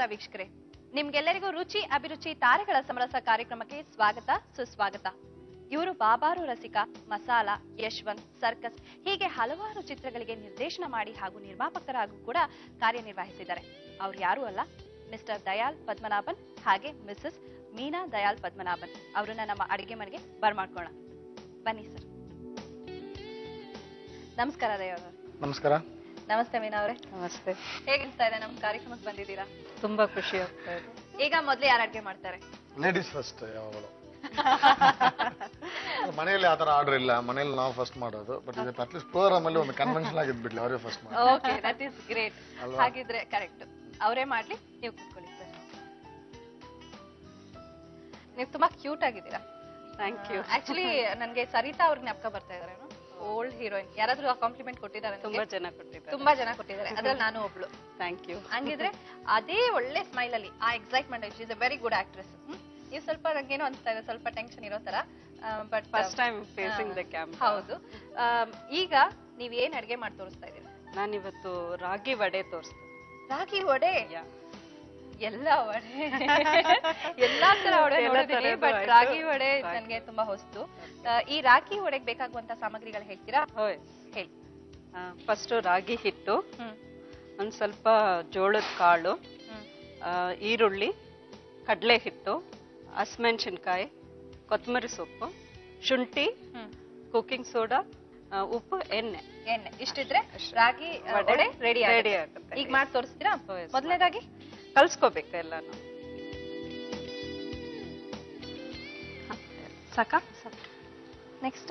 ವೀಕ್ಷಕರೇ ನಿಮ್ಗೆಲ್ಲರಿಗೂ ರುಚಿ ಅಭಿರುಚಿ ತಾರೆಗಳ ಸಮರಸ ಕಾರ್ಯಕ್ರಮಕ್ಕೆ ಸ್ವಾಗತ ಸುಸ್ವಾಗತ ಇವರು ಬಾಬಾರು ರಸಿಕ ಮಸಾಲ ಯಶವಂತ್ ಸರ್ಕಸ್ ಹೀಗೆ ಹಲವಾರು ಚಿತ್ರಗಳಿಗೆ ನಿರ್ದೇಶನ ಮಾಡಿ ಹಾಗೂ ನಿರ್ಮಾಪಕರಾಗೂ ಕೂಡ ಕಾರ್ಯನಿರ್ವಹಿಸಿದ್ದಾರೆ ಅವ್ರು ಯಾರು ಅಲ್ಲ ಮಿಸ್ಟರ್ ದಯಾಲ್ ಪದ್ಮನಾಭನ್ ಹಾಗೆ ಮಿಸಸ್ ಮೀನಾ ದಯಾಲ್ ಪದ್ಮನಾಭನ್ ಅವರನ್ನ ನಮ್ಮ ಅಡಿಗೆ ಮನೆಗೆ ಬರ್ಮಾಡ್ಕೋಣ ಬನ್ನಿ ಸರ್ ನಮಸ್ಕಾರ ದಯಾಲ್ ಅವ್ರೆ. ನಮಸ್ಕಾರ ನಮಸ್ತೆ ಮೀನಾ ಅವರೇ ನಮಸ್ತೆ ಹೇಗಿರ್ತಾ ಇದೆ ನಮ್ಮ ಕಾರ್ಯಕ್ರಮಕ್ಕೆ ಬಂದಿದ್ದೀರಾ ತುಂಬಾ ಖುಷಿ ಆಗ್ತಾ ಇದೆ ಈಗ ಮೊದ್ಲು ಯಾರು ಅಡ್ಗೆ ಮಾಡ್ತಾರೆ ಲೇಡೀಸ್ ಫಸ್ಟ್ ಯಾವಾಗಲೂ ಮನೆಯಲ್ಲಿ ಆತರ ಆರ್ಡರ್ ಇಲ್ಲ ಮನೇಲಿ ನಾವು ಫಸ್ಟ್ ಮಾಡೋದು ಬಟ್ ಇವತ್ತು ಅಟ್ಲೀಸ್ಟ್ ಪ್ರೋಗ್ರಾಮ್ ಅಲ್ಲಿ ಒಂದು ಕನ್ವೆನ್ಷನ್ ಆಗಿದ್ಬಿಡ್ಲಿ ಅವರೇ ಫಸ್ಟ್ ಮಾಡಿ ಓಕೆ ದಟ್ ಇಸ್ ಗ್ರೇಟ್ ಅಲ್ವಾ? ಹಾಗಿದ್ರೆ ಕರೆಕ್ಟ್ ಅವರೇ ಮಾಡ್ಲಿ ನೀವು ಕೂತ್ಕೊಳ್ಳಿ ಸರ್ ನೀವು ತುಂಬಾ ಕ್ಯೂಟ್ ಆಗಿದ್ದೀರಾ ಥ್ಯಾಂಕ್ ಯು ಆಕ್ಚುಲಿ ನನ್ಗೆ ಸರಿತಾ ಅವ್ರ ಜ್ಞಾಪಕ ಬರ್ತಾ ಇದಾರೆ ಓಲ್ಡ್ ಹೀರೋಯಿನ್ ಯಾರಾದ್ರೂ ಕಾಂಪ್ಲಿಮೆಂಟ್ ಕೊಟ್ಟಿದ್ದಾರೆ ತುಂಬಾ ಜನ ಕೊಟ್ಟಿದ್ದಾರೆ ತುಂಬಾ ಜನ ಕೊಟ್ಟಿದ್ದಾರೆ ಅದ್ರಲ್ಲಿ ನಾನು ಒಬ್ಳು ಥ್ಯಾಂಕ್ ಯು ಹಂಗಿದ್ರೆ ಅದೇ ಒಳ್ಳೆ ಸ್ಮೈಲ್ ಅಲ್ಲಿ ಆ excitement is a very good actress ನೀವು ಸ್ವಲ್ಪ ನಂಗೇನೋ ಅನ್ಸ್ತಾ ಇದೆ ಸ್ವಲ್ಪ ಟೆನ್ಷನ್ ಇರೋ ತರ but first time facing the camera ಹೌದು ಆಮ್, ಈಗ ನೀವ್ ಏನ್ ಅಡ್ಗೆ ಮಾಡಿ ತೋರಿಸ್ತಾ ಇದ್ದೀರಾ ನಾನಿವತ್ತು ರಾಗಿ ವಡೆ ತೋರಿಸ್ತೀನಿ ರಾಗಿ ವಡೆ ಎಲ್ಲ ವಡೆ ಎಲ್ಲಾ ತರ ವಡೆ ಎಲ್ಲ ನೋಡಿದೀನಿ ತರದ್ದು ಬಟ್ ಆಯ್ತು. ರಾಗಿ ವಡೆ ರಾಗಿ. ನನ್ಗೆ ತುಂಬಾ ಹೊಸ್ತು ಆ, ಈ ರಾಗಿ ವಡೆಗೆ ಬೇಕಾಗುವಂತ ಸಾಮಗ್ರಿಗಳು ಹೇಳ್ತೀರಾ ಹೋಯ್ ಹೇಳಿ ಫಸ್ಟ್ ರಾಗಿ ಹಿಟ್ಟು ಹ್ಮ್ ಒಂದ್ ಸ್ವಲ್ಪ ಜೋಳದ ಕಾಳು ಹ್ಮ್ ಆ, ಈರುಳ್ಳಿ ಕಡಲೆ ಹಿಟ್ಟು ಹಸಿಮೆಣಸಿನ್ಕಾಯಿ ಕೊತ್ತಂಬರಿ ಸೊಪ್ಪು ಶುಂಠಿ ಹ್ಮ್ ಕುಕಿಂಗ್ ಸೋಡಾ ಉಪ್ಪು ಎಣ್ಣೆ ಎಣ್ಣೆ ಇಷ್ಟಿದ್ರೆ ಅಷ್ಟೇ. ರಾಗಿ ಆ, ವಡೆ ವಡೆ ರೆಡಿ ready ಆಗುತ್ತೆ. ಈಗ ಮಾಡಿ ತೋರಿಸ್ತೀರಾ Oh, yes, ಮೊದಲನೇದಾಗಿ ಕಲ್ಸ್ಕೋಬೇಕು ಎಲ್ಲಾನು ಸಾಕ ನೆಕ್ಸ್ಟ್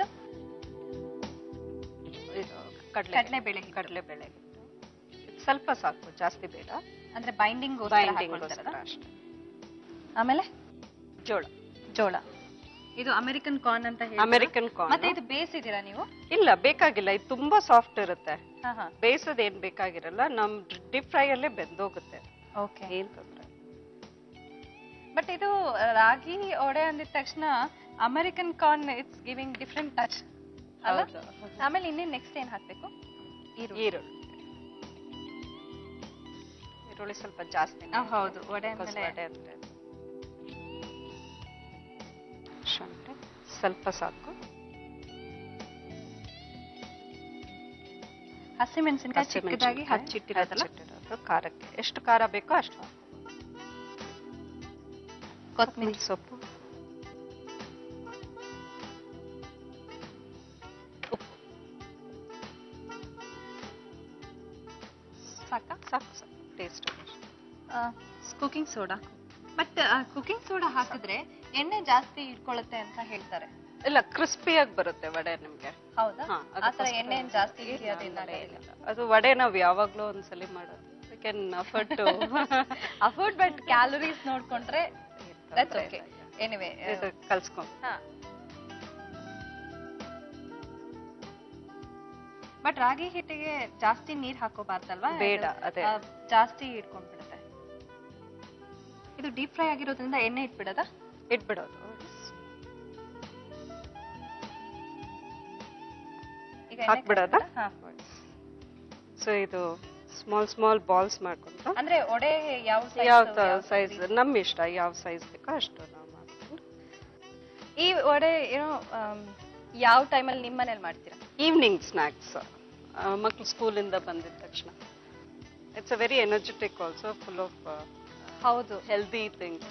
ಇದು ಕಡಲೆ ಕಡ್ಲೆಬೇಳೆ ಹಿಟ್ಟು. ಕಡಲೆಬೇಳೆ ಹಿಟ್ಟು ಸ್ವಲ್ಪ ಸಾಕು ಜಾಸ್ತಿ ಬೇಡ ಅಂದ್ರೆ ಬೈಂಡಿಂಗ್ ಬೈಂಡಿಂಗ್ ಅಷ್ಟೇ ಆಮೇಲೆ ಜೋಳ ಜೋಳ ಇದು ಅಮೆರಿಕನ್ ಕಾರ್ನ್ ಅಂತ ಹೇಳಿ ಅಮೆರಿಕನ್ ಮತ್ತೆ ಕಾರ್ನ್ ಇದು ಬೇಯಿಸಿದೀರಾ ನೀವು ಇಲ್ಲ ಬೇಕಾಗಿಲ್ಲ ಇದು ತುಂಬಾ ಸಾಫ್ಟ್ ಇರುತ್ತೆ ಹಾ ಹಾ ಬೇಯಿಸೋದ್ ಏನ್ ಬೇಕಾಗಿರಲ್ಲ ನಮ್ ಡಿಪ್ ಫ್ರೈ ಅಲ್ಲೇ ಬೆಂದೋಗುತ್ತೆ ಓಕೆ ಏನ್ ತೊಂದ್ರೆ ಇಲ್ಲ. ಬಟ್ ಇದು ರಾಗಿ ಒಡೆ ಅಂದಿದ ತಕ್ಷಣ American corn it's giving different touch ಅಲ್ಲ ಹೌದು. ಆಮೇಲೆ ಇನ್ನೇನ್ ನೆಕ್ಸ್ಟ್ ಏನ್ ಹಾಕ್ಬೇಕು ಈರುಳ್ಳಿ ಈರುಳ್ಳಿ ಈರುಳ್ಳಿ ಸ್ವಲ್ಪ ಜಾಸ್ತಿ ಆ, ಹೌದು ವಡೆ ಅಂದ್ಮೇಲೆ ವಡೆ ಅಂದ್ರೆ ಶುಂಠಿ ಸ್ವಲ್ಪ ಸಾಕು ಹಸಿ ಮೆಣಸಿನಕಾಯಿ ಚಿಕ್ಕದಾಗಿ ಹಸಿಮೆಣಸಿನ್ಕಾಯಿ ಹಚ್ಚಿಟ್ಟಿರೋದಲ್ಲ ಹಚ್ಚಿಟ್ಟಿರೋದು ಖಾರಕ್ಕೆ ಎಷ್ಟು ಖಾರ ಬೇಕೋ ಅಷ್ಟು ಕೊತ್ತಂಬರಿ ಸೊಪ್ಪು ಸಾಕ ಸಾಕು ಸಾಕು taste cooking soda but cooking soda ಹಾಕಿದ್ರೆ ಎಣ್ಣೆ ಜಾಸ್ತಿ ಇಟ್ಕೊಳ್ಳುತ್ತೆ ಅಂತ ಹೇಳ್ತಾರೆ ಇಲ್ಲ ಕ್ರಿಸ್ಪಿಯಾಗಿ ಬರುತ್ತೆ ವಡೆ ನಿಮ್ಗೆ ಹೌದಾ ಹಾ, ಅದು ಆತರ first ಎಣ್ಣೆ ಏನ್ ಜಾಸ್ತಿ ಇಲ್ಲ, ಹಿಡಿಯೋದಿಲ್ಲ ಇಲ್ಲ, ಇಲ್ಲ. ಅದು ವಡೆ ನಾವ್ ಯಾವಾಗ್ಲೂ ಒಂದ್ಸಲಿ ಮಾಡೋದು can afford afford but calories ನೋಡ್ಕೊಂಡ್ರೆ ದಟ್ಸ್ ಓಕೆ ಎನಿವೆ ಇದು ಕಲ್ಸ್ಕೊಂಡ್ ಬಟ್ ರಾಗಿ ಹಿಟ್ಟಿಗೆ ಜಾಸ್ತಿ ನೀರ್ ಹಾಕೋಬಾರ್ದಲ್ವಾ ಬೇಡ, ಇದು, ಅದೇ. ಆ, ಜಾಸ್ತಿ ಇಟ್ಕೊಂಡ್ಬಿಡುತ್ತೆ ಇದು ಡೀಪ್ ಫ್ರೈ ಆಗಿರೋದ್ರಿಂದ ಎಣ್ಣೆ ಇಟ್ಬಿಡದ ಇಟ್ಬಿಡೋದು ಈಗ ಎಣ್ಣೆ ಹಾಕ್ಬಿಡೋದಾ? ಹಾ. ಸೊ ಇದು ಸ್ಮಾಲ್ ಸ್ಮಾಲ್ ಬಾಲ್ಸ್ ಮಾಡ್ಕೊಂಡು ಅಂದ್ರೆ ಒಡೆ ಯಾವ size, ಯಾವ ಯಾವ ಸೈಜ್ size? ನಮ್ ಇಷ್ಟ ಯಾವ ಸೈಜ್ ಬೇಕೋ ಅಷ್ಟು ನಾವು ಮಾಡ್ಕೊಂಡು ಈ ಒಡೆ ಏನೋ ಯಾವ ಟೈಮಲ್ಲಿ ನಿಮ್ಮ ಮನೇಲಿ ಮಾಡ್ತೀರಾ ಈವ್ನಿಂಗ್ ಸ್ನ್ಯಾಕ್ಸ್ ಮಕ್ಳು ಸ್ಕೂಲಿಂದ ಬಂದಿದ ತಕ್ಷಣ it's a very energetic also full of ಹೌದು ಹೆಲ್ದಿ ಥಿಂಗ್ಸ್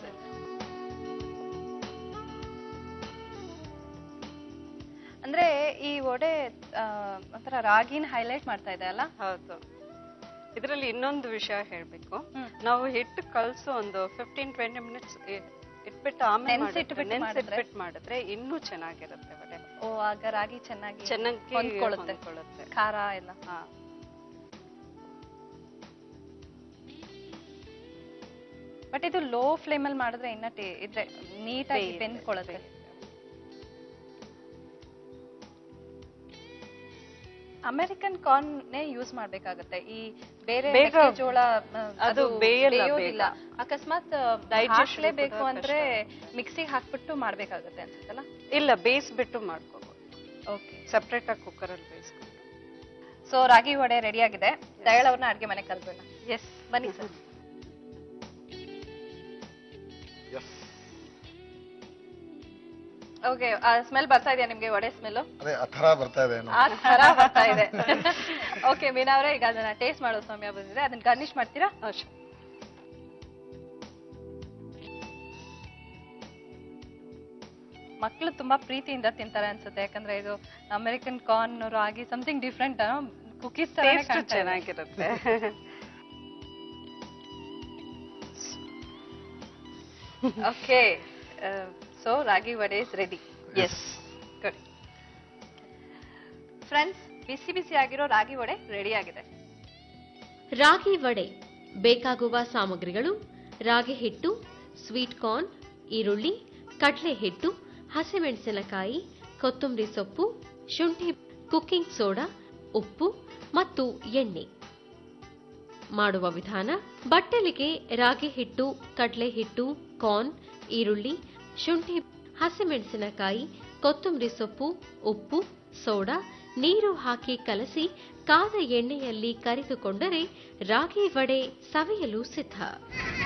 ಅಂದ್ರೆ ಈ ಒಡೆ ಆ, ಒಂಥರ ರಾಗಿನ ಹೈಲೈಟ್ ಮಾಡ್ತಾ ಇದೆ ಅಲ್ಲ ಹೌದು ಇದರಲ್ಲಿ ಇನ್ನೊಂದು ವಿಷಯ ಹೇಳ್ಬೇಕು ಹ್ಮ್. ನಾವು ಹಿಟ್ಟು ಕಲ್ಸು ಒಂದು ಫಿಫ್ಟೀನ್ ಟ್ವೆಂಟಿ ಮಿನಿಟ್ಸ್ ಇಟ್ಬಿಟ್ಟು ಆಮೇಲೆ ನೆನ್ಸಿಟ್ಬಿಟ್ಟು ಮಾಡಿದ್ರೆ? ನೆನ್ಸಿಟ್ಬಿಟ್ಟು ಮಾಡಿದ್ರೆ ಇನ್ನೂ ಚೆನ್ನಾಗಿರುತ್ತೆ ವಡೆ ಓ ಆಗ ರಾಗಿ ಚೆನ್ನಾಗಿ ಚೆನ್ನಾಗಿ ಹೊಂದ್ಕೊಳ್ಳುತ್ತೆ ಹೊಂದ್ಕೊಳ್ಳುತ್ತೆ. ಖಾರ ಎಲ್ಲ ಹಾ ಬಟ್ ಇದು ಲೋ ಫ್ಲೇಮ್ ಅಲ್ಲಿ ಮಾಡಿದ್ರೆ ಇನ್ನ ಟೇ- ಇದ್ರೆ ನೀಟಾಗಿ ಬೇಯುತ್ತೆ, ಬೆಂದ್ಕೊಳ್ಳುತ್ತೆ ಅಮೆರಿಕನ್ ಕಾರ್ನ್ ನೇ ಯೂಸ್ ಮಾಡ್ಬೇಕಾಗತ್ತೆ ಈ ಬೇರೆ ಬೇಗ ಜೋಳ ಅದು ಬೇಯಲ್ಲ ಬೇಯೋದಿಲ್ಲ ಬೇಗ. ಅಕಸ್ಮಾತ್ Digestion ಹಾಕ್ಲೇಬೇಕು ಕೂಡ ಅಂದ್ರೆ ಮಿಕ್ಸಿಗೆ ಹಾಕ್ಬಿಟ್ಟು ಮಾಡ್ಬೇಕಾಗತ್ತೆ ಅನ್ಸುತ್ತಲ್ಲ ಇಲ್ಲ ಬೇಯಿಸ್ಬಿಟ್ಟು ಮಾಡ್ಕೋಬಹುದು ಓಕೆ ಸಪ್ರೇಟ್ ಆಗಿ ಕುಕ್ಕರ್ ಅಲ್ಲಿ ಬೇಯಿಸ್ಕೊಂಡು ಸೊ ರಾಗಿ ವಡೆ ರೆಡಿ ಆಗಿದೆ ದಯಾಳ್ ಅವ್ರನ್ನ ಅಡ್ಗೆ ಮನೆ ಕಲ್ಬೇಡ ಎಸ್ ಬನ್ನಿ ಸರ್ ಓಕೆ ಸ್ಮೆಲ್ ಬರ್ತಾ ಇದೆಯಾ ನಿಮ್ಗೆ ವಡೆ ಸ್ಮೆಲ್ ಅದೇ ಆ ಥರ ಬರ್ತಾ ಇದೆ ಏನೋ ಆ ತರ ಬರ್ತಾ ಇದೆ ಓಕೆ ಮೀನಾ ಅವರೇ ಈಗ ಅದನ್ನ ಟೇಸ್ಟ್ ಮಾಡೋ ಸಮಯ ಬಂದಿದೆ ಅದನ್ನ ಗರ್ನಿಶ್ ಮಾಡ್ತೀರಾ ಅವಶ್ಯ ಮಕ್ಕಳು ತುಂಬಾ ಪ್ರೀತಿಯಿಂದ ತಿಂತಾರೆ ಅನ್ಸುತ್ತೆ ಯಾಕಂದ್ರೆ ಇದು ಅಮೆರಿಕನ್ ಕಾರ್ನ್ ರಾಗಿ ಸಮಥಿಂಗ್ ಡಿಫ್ರೆಂಟ್ ಕುಕೀಸ್ ಟೇಸ್ಟ್ ಚೆನ್ನಾಗಿರುತ್ತೆ ಓಕೆ ಸೊ ರಾಗಿ ವಡೆ is ready yes good friends ಬಿಸಿ ಬಿಸಿ ಆಗಿರೋ ರಾಗಿ ವಡೆ ರೆಡಿ ಆಗಿದೆ ರಾಗಿ ವಡೆ ಬೇಕಾಗುವ ಸಾಮಗ್ರಿಗಳು ರಾಗಿ ಹಿಟ್ಟು ಸ್ವೀಟ್ ಕಾರ್ನ್ ಈರುಳ್ಳಿ ಕಡಲೆ ಹಿಟ್ಟು ಹಸಿಮೆಣಸಿನಕಾಯಿ ಕೊತ್ತಂಬರಿ ಸೊಪ್ಪು ಶುಂಠಿ ಕುಕ್ಕಿಂಗ್ ಸೋಡಾ ಉಪ್ಪು ಮತ್ತು ಎಣ್ಣೆ ಮಾಡುವ ವಿಧಾನ ಬಟ್ಟಲಿಗೆ ರಾಗಿ ಹಿಟ್ಟು ಕಡಲೆ ಹಿಟ್ಟು ಕಾರ್ನ್ ಈರುಳ್ಳಿ ಶುಂಠಿ ಹಸಿಮೆಣಸಿನಕಾಯಿ ಕೊತ್ತಂಬರಿ ಸೊಪ್ಪು ಉಪ್ಪು ಸೋಡಾ ನೀರು ಹಾಕಿ ಕಲಸಿ ಕಾದ ಎಣ್ಣೆಯಲ್ಲಿ ಕರಿದುಕೊಂಡರೆ ರಾಗಿ ವಡೆ ಸವಿಯಲು ಸಿದ್ಧ